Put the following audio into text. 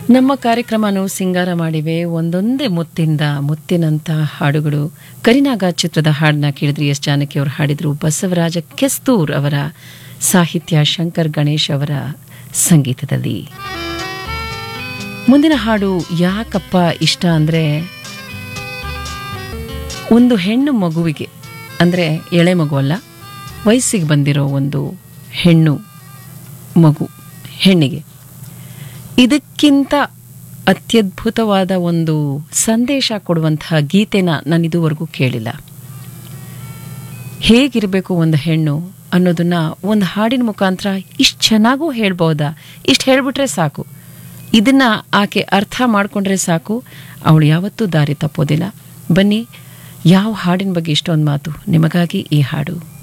ನಮ್ಮ ಕಾರ್ಯಕ್ರಮನು ಸಿಂಗಾರ ಮಾಡಿವೆ ಒಂದೊಂದೇ ಮುತ್ತಿಂದ ಮುತ್ತಿನಂತ ಹಾಡುಗಳು ಕರಿನಾಗ ಚಿತ್ರದ ಹಾಡನ್ನ ಕೇಳಿದ್ರಿ ಎಸ್ ಜಾನಕಿ ಅವರು ಹಾಡಿದ್ರು ಬಸವರಾಜ ಕೆಸ್ತೂರ್ ಅವರ ಸಾಹಿತ್ಯ ಶಂಕರ್ ಗಣೇಶ್ ಅವರ ಸಂಗೀತದಲ್ಲಿ ಮುಂದಿನ ಹಾಡು ಯಾಕಪ್ಪ ಇಷ್ಟ ಅಂದರೆ ಒಂದು ಹೆಣ್ಣು ಮಗುವಿಗೆ ಅಂದರೆ ಎಳೆ ಮಗು ಅಲ್ಲ ವಯಸ್ಸಿಗೆ ಬಂದಿರೋ ಒಂದು ಹೆಣ್ಣು ಮಗು ಹೆಣ್ಣಿಗೆ ಇದಕ್ಕಿಂತ ಅತ್ಯದ್ಭುತವಾದ ಒಂದು ಸಂದೇಶ ಕೊಡುವಂತಹ ಗೀತೆನ ನಾನು ಇದುವರೆಗೂ ಕೇಳಿಲ್ಲ ಹೇಗಿರಬೇಕು ಒಂದು ಹೆಣ್ಣು ಅನ್ನೋದನ್ನ ಒಂದು ಹಾಡಿನ ಮುಖಾಂತರ ಇಷ್ಟು ಚೆನ್ನಾಗೂ ಹೇಳ್ಬೋದಾ ಇಷ್ಟು ಹೇಳ್ಬಿಟ್ರೆ ಸಾಕು ಇದನ್ನ ಆಕೆ ಅರ್ಥ ಮಾಡ್ಕೊಂಡ್ರೆ ಸಾಕು ಅವಳು ಯಾವತ್ತೂ ದಾರಿ ತಪ್ಪೋದಿಲ್ಲ ಬನ್ನಿ ಯಾವ ಹಾಡಿನ ಬಗ್ಗೆ ಇಷ್ಟೊಂದು ಮಾತು ನಿಮಗಾಗಿ ಈ ಹಾಡು